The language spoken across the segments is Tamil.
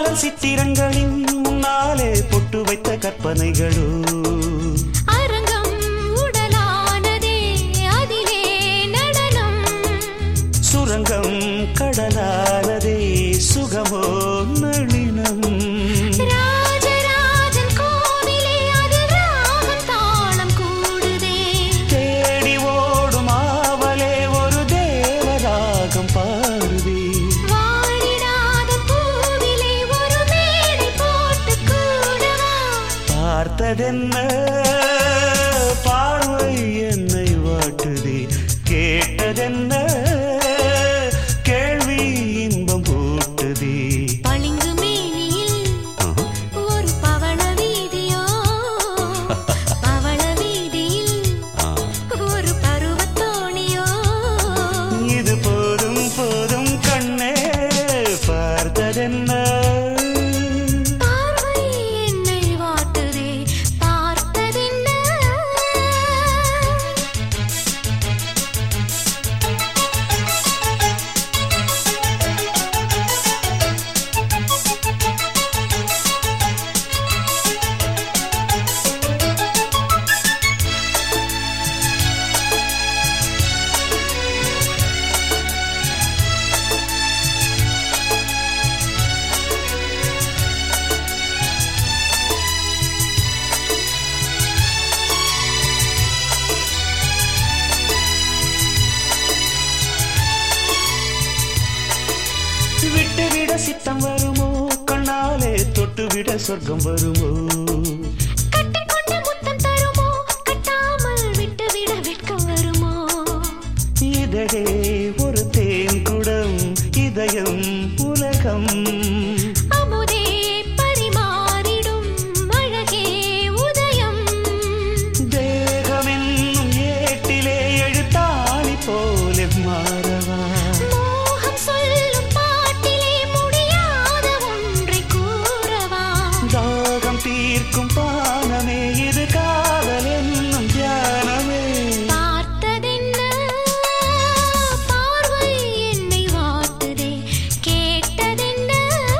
காதல் சித்திரங்களின் முன்னாலே பொட்டு வைத்த கற்பனைகளோ அரங்கம் உடலானதே அதிலே நடனம் சுரங்கம் கடலானதே சுகமோ நளினம் ராஜராஜன் கோவிலே அது ராகம் தாளம் கூடுதே தேடி ஓடும் ஆவலே ஒரு தேவராகம் பாடுதே வாடிடாத பூவிலே ஒரு மேடை போட்டு கூடவா பார்த்ததென்ன பார்வை என்னை வாட்டுதே கேட்டதென்ன கேள்வி இன்பம் பூட்டுதே பளிங்கு மேனியில் ஒரு பவள வீதியோ பவள வீதியில் ஒரு பருவத்தோணியோ இது போதும் போதும் கண்ணே பார்த்ததென்ன பார்வை என்னை வாட்டுதே பார்த்ததென்ன விட்டுவிட சித்தம் வருமோ கண்ணாலே தொட்டுவிட சொர்க்கம் வருமோ கட்டிக்கொண்ட முத்தம் தருமோ கட்டாமல் விட்டுவிட வெட்கம் வருமோ இதழே ஒரு தேன் குடம் இதயம் உலகம் அமுதே பரிமாறிடும் அழகே உதயம் தேகமென்னும் ஏட்டிலே எழுத்தாணி போல மாறவா மோகம் சொல்லும் பாட்டிலே முடியாத ஒன்றை கூறவா தாகம் தீர்க்கும் பானமே இது காதல் என்னும் தியானமே பார்த்ததென்ன பார்வை என்னை வாட்டுதே கேட்டதென்ன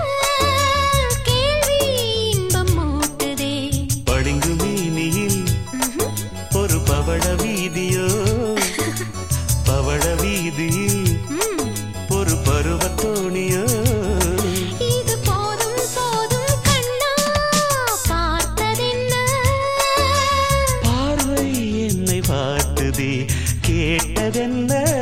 கேள்வி இன்பம் மூட்டுதே பளிங்கு மீனியில் ஒரு பவள வீதியோ பவள வீதியில் ம் ஒரு பருவத்தோணியோ இது போதும் போதும் கண்ணா பார்த்ததென்ன பார்வை என்னை வாட்டுதே கேட்டதென்ன